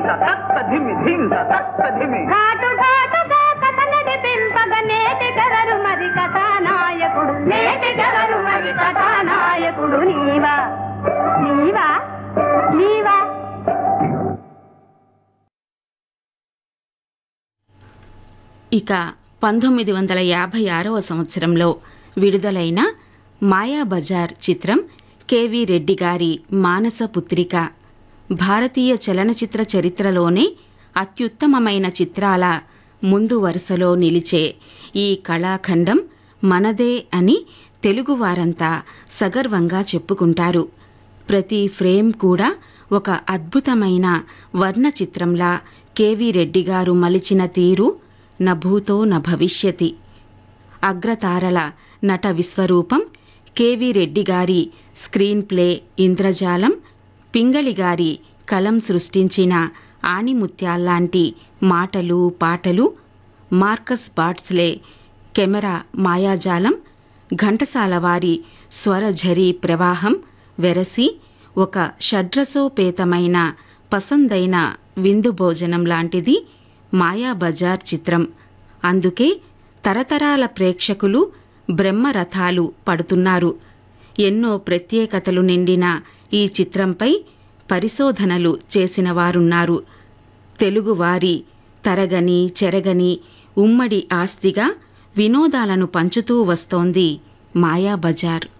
తత్త ధిమి ధిమ్ తత్త ధిమి ఘాటు ఘాటుగా కథ నడిపింపగ నేటి గగరు మరి కథానాయకుడు నేటి గగరు మరి కథానాయకుడు నీవా నీవా నీవా ఇక పంతొమ్మిది వందల యాభై ఆరవ సంవత్సరంలో విడుదలైన మాయాబజార్ చిత్రం కెవి రెడ్డి గారి మానస పుత్రిక భారతీయ చలనచిత్ర చరిత్రలోనే అత్యుత్తమమైన చిత్రాల ముందు వరుసలో నిలిచే ఈ కళాఖండం మనదే అని తెలుగువారంతా సగర్వంగా చెప్పుకుంటారు ప్రతి ఫ్రేమ్ కూడా ఒక అద్భుతమైన వర్ణ చిత్రంలా కెవి రెడ్డి గారు మలిచిన తీరు నభూతో న భవిష్యతి అగ్రతారల నట విశ్వరూపం కెవి రెడ్డి గారి స్క్రీన్ ప్లే ఇంద్రజాలం పింగళి గారి కలం సృష్టించిన ఆణిముత్యాల్లాంటి మాటలు పాటలు మార్కస్ బాట్స్లే కెమెరా మాయాజాలం ఘంటసాల వారి స్వరఝరీ ప్రవాహం వెరసి ఒక షడ్రసోపేతమైన పసందైన విందు భోజనం లాంటిది మాయాబజార్ చిత్రం అందుకే తరతరాల ప్రేక్షకులు బ్రహ్మరథాలు పడుతున్నారు ఎన్నో ప్రత్యేకతలు నిండిన ఈ చిత్రంపై పరిశోధనలు చేసిన వారున్నారు తెలుగువారి తరగని చెరగని ఉమ్మడి ఆస్తిగా వినోదాలను పంచుతూ వస్తోంది మాయాబజార్